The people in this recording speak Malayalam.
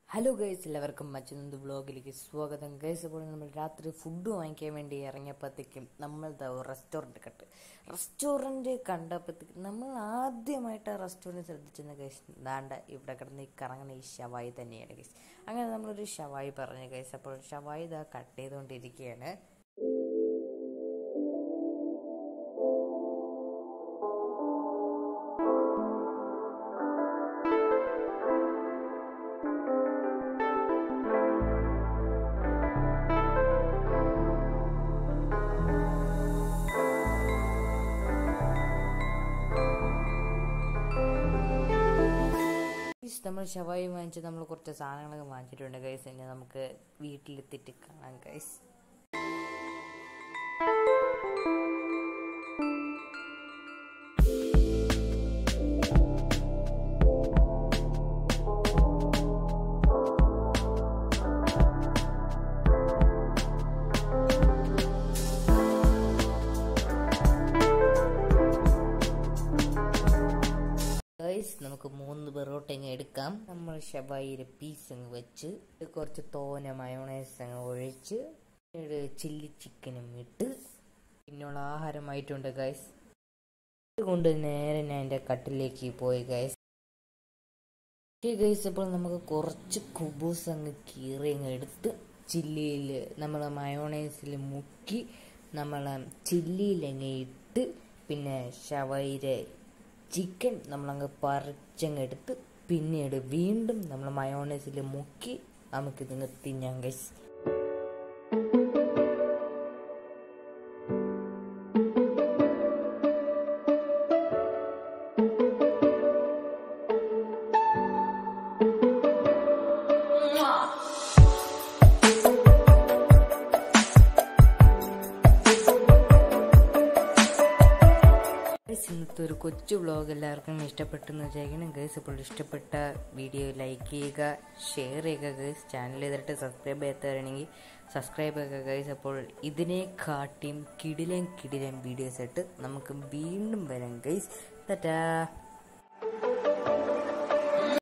ഹലോ ഗൈസ് എല്ലാവർക്കും മറ്റൊന്ന് വ്ളോഗിലേക്ക് സ്വാഗതം ഗൈസ് അപ്പോൾ നമ്മൾ രാത്രി ഫുഡ് വാങ്ങിക്കാൻ വേണ്ടി ഇറങ്ങിയപ്പോഴത്തേക്കും നമ്മൾ റെസ്റ്റോറൻറ്റ് കട്ട് റെസ്റ്റോറൻറ്റ് കണ്ടപ്പോഴത്തേക്കും നമ്മൾ ആദ്യമായിട്ട് റെസ്റ്റോറൻറ്റ് ശ്രദ്ധിച്ചെന്ന് ഗൈസ് ദാണ്ട ഇവിടെ കിടന്ന് ഈ കറങ്ങുന്ന ഈ ഷവായി തന്നെയാണ് ഗൈസ് അങ്ങനെ നമ്മളൊരു ഷവായി പറഞ്ഞു ഗൈസ് അപ്പോൾ ഷവായി ഇതാ കട്ട് ചെയ്തുകൊണ്ടിരിക്കുകയാണ് ഗൈസ് നമ്മൾ ഷവായി വാങ്ങിച്ച് നമ്മൾ കുറച്ച് സാധനങ്ങളൊക്കെ വാങ്ങിച്ചിട്ടുണ്ട് ഗൈസ് ഇനി നമുക്ക് വീട്ടിലെത്തിയിട്ട് കാണാം ഗൈസ് ഗൈസ് നമുക്ക് മൂന്ന് പെറോട്ട അങ്ങ് എടുക്കാം നമ്മൾ ഷവായിയുടെ പീസ് അങ്ങ് വെച്ച് കുറച്ച് തോന മയോണൈസ് അങ്ങ് ഒഴിച്ച് പിന്നീട് ചില്ലി ചിക്കനും ഇട്ട് പിന്നുള്ള ആഹാരമായിട്ടുണ്ട് ഗൈസ് അതുകൊണ്ട് നേരെ ഞാൻ എൻ്റെ കട്ടിലേക്ക് പോയി ഗൈസ് ഓക്കെ ഗൈസ് അപ്പോൾ നമുക്ക് കുറച്ച് കുബൂസ് അങ്ങ് കീറി അങ്ങ് എടുത്ത് ചില്ലിയിൽ നമ്മൾ മയോണൈസിൽ മുക്കി നമ്മൾ ചില്ലിയിൽ അങ്ങ് ഇട്ട് പിന്നെ ഷവൈരെ ചിക്കൻ നമ്മളങ്ങ് പറിച്ചങ്ങ് എടുത്ത് പിന്നീട് വീണ്ടും നമ്മൾ മയോണൈസിൽ മുക്കി നമുക്കിത് തിന്നാം ഗൈസ് ഗൈസ് ഇന്നത്തെ ഒരു കൊച്ചു വ്ളോഗ് എല്ലാവർക്കും ഇഷ്ടപ്പെട്ടെന്ന് വിചാരിക്കണം ഗൈസ് ഇപ്പോൾ ഇഷ്ടപ്പെട്ട വീഡിയോ ലൈക്ക് ചെയ്യുക ഷെയർ ചെയ്യുക ഗൈസ് ചാനൽ ചെയ്തിട്ട് സബ്സ്ക്രൈബ് ചെയ്യാത്തവരാണെങ്കിൽ സബ്സ്ക്രൈബ് ചെയ്യുക ഗൈസ് അപ്പോൾ ഇതിനെ കാട്ടിയും കിടിലം കിടിലം വീഡിയോസ് ആയിട്ട് നമുക്ക് വീണ്ടും വരാം ഗൈസ് തറ്റാ